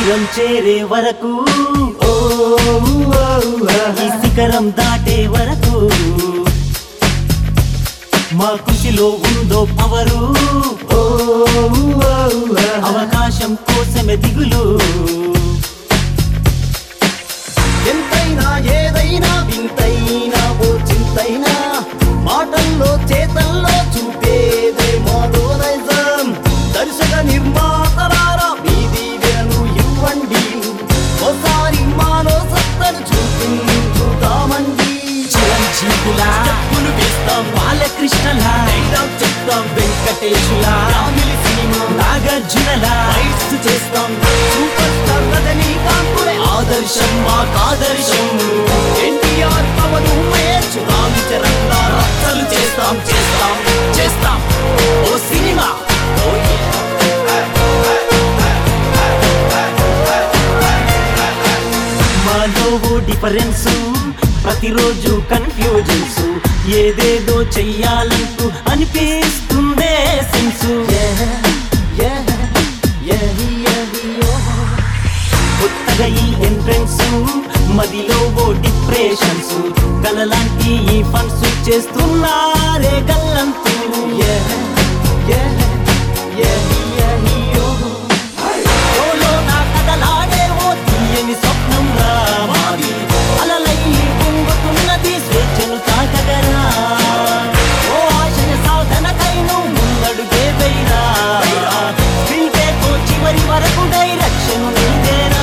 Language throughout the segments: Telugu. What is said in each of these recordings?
తీరం చేరే వరకు ఓ ఈ శిఖరం దాటే వరకు మా కృషిలో ఉందో పవరు ఓ అవకాశం కోసమే దిగులు ఎంతైనా ఏదైనా వింతైనా ఓ చింతైనా మాటల్లో చేతల్లో చూపేదే మోడోనైజం దర్శక నిర్మాతలారా మీ దీవెనలు ఇవ్వండి ఒకసారి మానవ సత్తను చూపించుతామండి చిరంజీవులా చెప్పులు వేస్తాం బాలకృష్ణలా డైలాగ్ చెప్తాం వెంకటేశులా ఫ్యామిలీ సినిమా నాగార్జునలా ఫైట్స్ చేస్తాం సూపర్ స్టార్ రజనీకాంతులే ఆదర్శం మాకు ఆదర్శం ఎన్టీఆర్ పవన్ ఉమేష్ రామ్ చరణ్ లా రచ్చలు చేస్తాం చేస్తాం చేస్తాం ఓ సినిమా ఓ yeah. మాలో ఓ డిఫరెన్స్ ప్రతిరోజు కన్ఫ్యూజన్స్ ఏదేదో చెయ్యాలంటూ అనిపిస్తుందే sense Yeah, yeah, yeah, yeah. కొత్తగా ఈ ఎంట్రన్స్ మదిలో ఓ డిప్రెషన్స్ కలలాంటి ఈ ఫన్స్ చేస్తున్నారే గల్లంతు Yeah, yeah, yeah, yeah, yeah. ఓలో నా కథలాడే ఓ తీయని స్వప్నం రా మాది అలలై పొంగుతున్నది స్వేచ్ఛను తాకగరా ఓ ఆశయ సాధనకైను ముందడుగే వైరా స్క్రీన్పేతో చివరి వరకు డైరెక్షన్ నీదేరా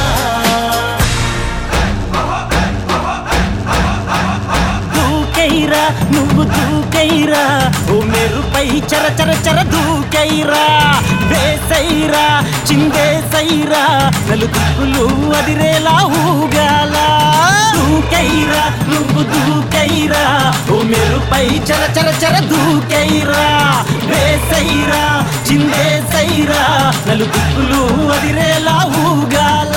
దూకైరా నువ్వు దూకైరా ఓ మెరుపై చర చర చర దూకైరా వేసైరా చిందేసైరా నలుగులు అదిరేలా ఊగాల దూకైరా నువ్వు దూకైరా ఓ మెరుపై చర చర చర దూకైరా వేసైరా చిందేసైరా నలుగులు అదిరేలా ఊగాల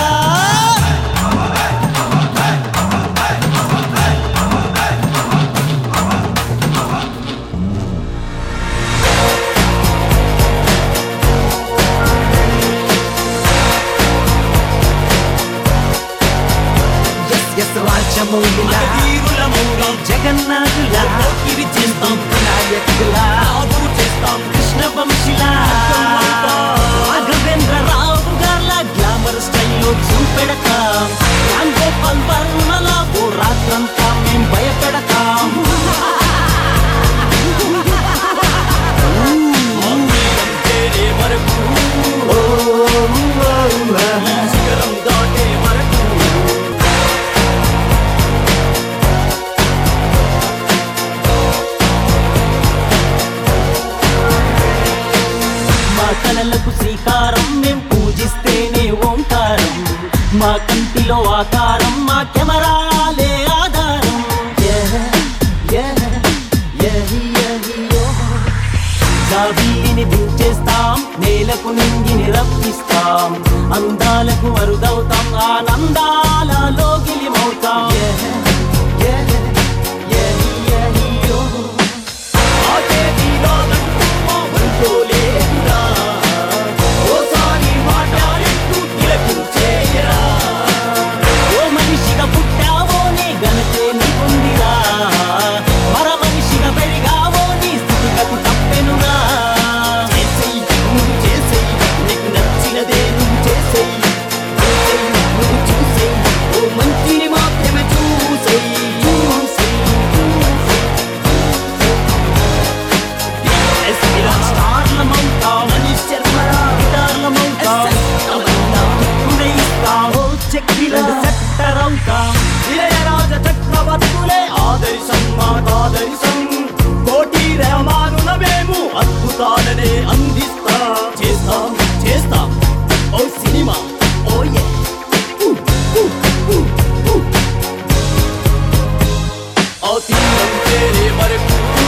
Yes, yes, రాజమౌళిలా వీరుల మూలం జగన్నాథులా ఇది చేస్తాం నాయకులా ఆదు చేస్తాం కృష్ణ వంశిలా రాఘవేంద్ర రావు గార్ల గ్లామర్ స్టైల్లో చూపెడతాం రామ్ గోపాల్ వర్మల ఓ రాత్రంతా మేం భయపెడతాం మందిరం చేరే వరకు శిఖరం దాటే వరకు మా కలలకు శ్రీకారం మేం పూజిస్తేనే ఓంకారం మా కంటిలో ఆకారం మా కెమెరాలే ఆధారం Yeah, yeah, yeah, yeah, yeah. జాబీని దించేస్తాం నేలకు నింగిని రప్పిస్తాం అందాలకు అరుదవుతాం ఆనందాల లోగిలిమవుతాం Yeah, yeah, yeah, yeah. ఆటేటిలో నంటూ మా ఒంట్లో లేదురా. ఓసారి మాట్లాడేట్టు తిలకించేయరా. ఓ మనిషిగా పుట్టావో నీ ఘనతే నీకుందిరా మర మనిషిగా పెరిగావో నీ స్థితిగతి తప్పెనురా చేసేయ్, నువ్వు చేసేయ్, నీకు నచ్చినదే నువ్వు చేసేయ్. చేసేయ్, నువ్వు చూసేయ్, ఓ మంచిని మాత్రమే చూసేయ్, చూసేయ్, చూసేయ్. స్టార్లమవుతాం మనీష్ శర్మరా, గిటార్లమవుతాం ఎస్ఎస్ తమన్నా, ఉదయిస్తాం ఓ చెక్కిలా, సెక్టర్ అవుతాం ఇళయరాజ చక్రవర్తులే ఆదర్శం మాకాదర్శం కోటి రహమానుల మేము అద్భుతాలనే అందిస్తా చేస్తాం చేస్తాం ఓ సినిమా ఓ ఏ ఆ తీరం చేరే వరకు